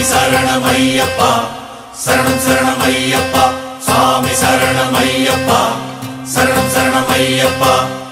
சரணம் ஐயப்பா சரணம் சரணம் ஐயப்பா சாமி சரணம் ஐயப்பா சரணம் சரணம் ஐயப்பா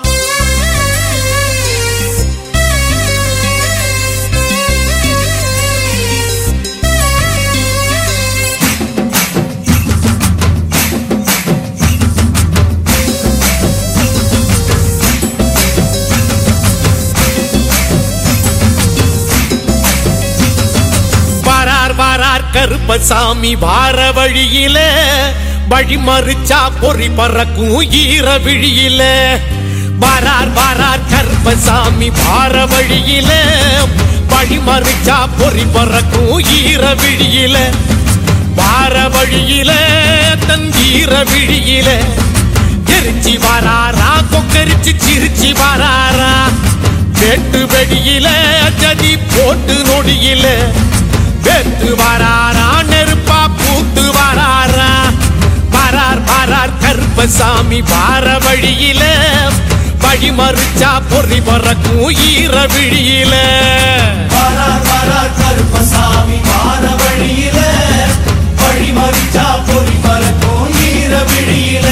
வாரார் வாரார் கருப்பசாமி வார வழியில வழி மறிச்சா பொறி பறக்கும் ஈர விழியில வாரார் வாரார் கருப்பசாமி வார வழியில வழி மறிச்சா பொறி பறக்கும் ஈர விழியில வார வழியில தன் ஈர விழியில எரிச்சி வாராரா கொக்கரிச்சு சிரிச்சி வாராரா வெட்டு வெடியில ஜதி போட்டு நொடியில வெட்டு வாராரா நெருப்பா பூத்து வாராரா வாரார் வாரார் கருப்பசாமி வார வழியில வழி மறிச்சா பொறி பறக்கும் ஈர விழியில வாரார் வாரார் கருப்பசாமி வார வழியில வழி மறிச்சா பொறி பறக்கும் ஈர விழியில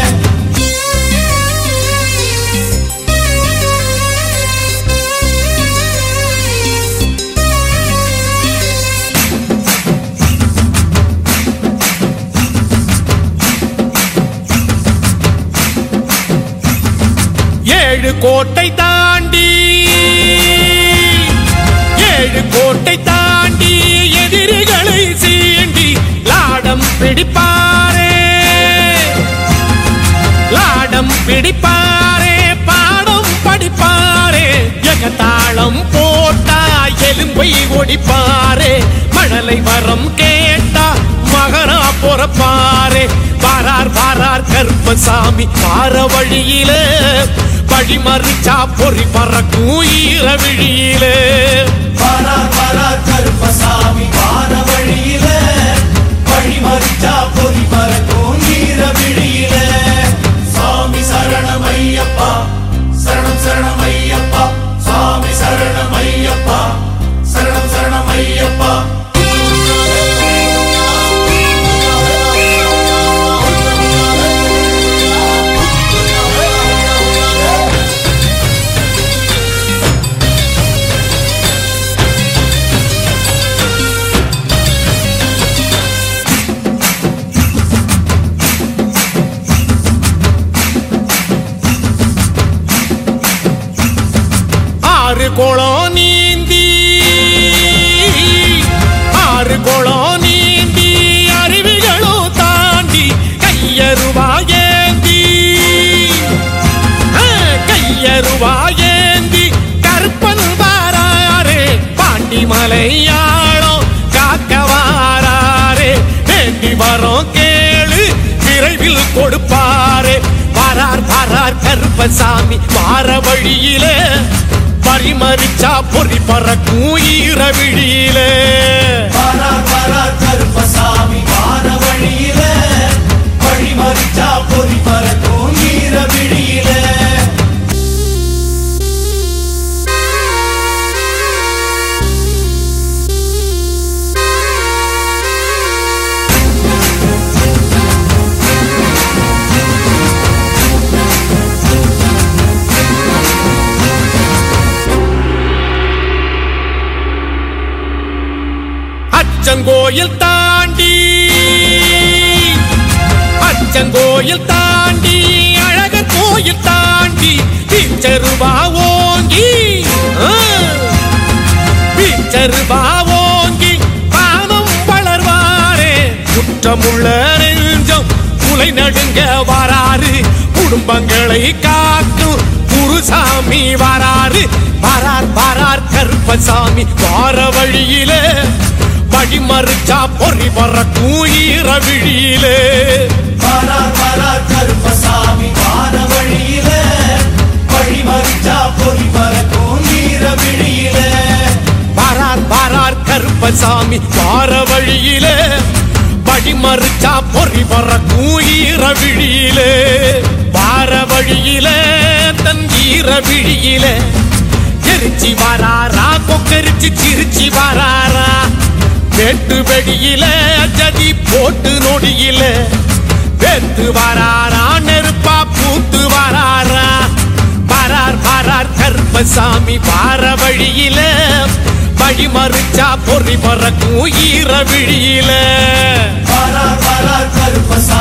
ஏழு கோட்டை தாண்டி ஏழு கோட்டை தாண்டி எதிரிகளை சீண்டி லாடம் பிடிப்பாரே லாடம் பிடிப்பாரே பாடம் படிப்பாரே எகத்தாளம் போட்டா எலும்பை ஒடிப்பாரே மழலை வரம் கேட்டா மகனா பொறப்பாரே வாரார் வாரார் கருப்பசாமி வார வழியில வழி மறிச்சா பொறி பறக்கும் ஈர விழியிலே வாரார் வாரார் கருப்பசாமி வார வழியில வழி மறிச்சா பொறி பறக்கும் ஈர விழியில சாமி சரணம் ஐயப்பா சரணம் சரணம் ஐயப்பா சாமி சரணம் ஐயப்பா சரணம் சரணம் ஐயப்பா ஆறு குளம் நீந்தி ஆறு குளம் நீந்தி அருவிகளும் தாண்டி கையருவாயேந்தி ஆ, கையருவாயேந்தி கற்பன் வாராரே பாண்டி மலையாளம் காக்க வாராரே வேண்டி வரோம் கேளு விரைவில் கொடுப்பாரே வாரார் வாரார் கருப்பசாமி வார வழியிலே பரிமறிச்சா பொறி பறக்கும் ஈர விழியிலே வாரார் வாரார் கருப்பசாமி வார வழியில வழி மறிச்சா பொறி பறக்கும் ஈர விழியில அச்சங்கோயில் தாண்டி அச்சங்கோயில் தாண்டி அழகர் கோயில் தாண்டி பிச்சருவா ஓங்கி ஆ, பிச்சருவா ஓங்கி பானம் வளர்வாரே குற்றமுள்ள நெஞ்சம் குலை நடுங்க வராரு குடும்பங்களை காக்கும் குருசாமி வராரு வரார் வரார் கருப்பசாமி வார வழியிலே வழி மறிச்சா பொறி பறக்கும் ஈர விழியிலே வாரார் வாரார் கருப்பசாமி வார வழியில வழி மறிச்சா பொறி பறக்கும் ஈர விழியில வாரார் வாரார் கருப்பசாமி வார வழியிலே வழி மறிச்சா பொறி பறக்கும் ஈர விழியிலே வார வழியிலே தன் ஈர விழியிலே எரிச்சி வாராரா கொக்கரிச்சு சிரிச்சி வாராரா வெட்டு வெட்டு வெடியில ஜதி போட்டு நொடியில வெத்து வராரா நெருப்பா பூத்து வராரா வரார் வரார் கருப்பசாமி வார வழியில வழி மறுச்சா பொறி பறக்கும் ஈர விழியில வாரார் வாரார் கருப்பசாமி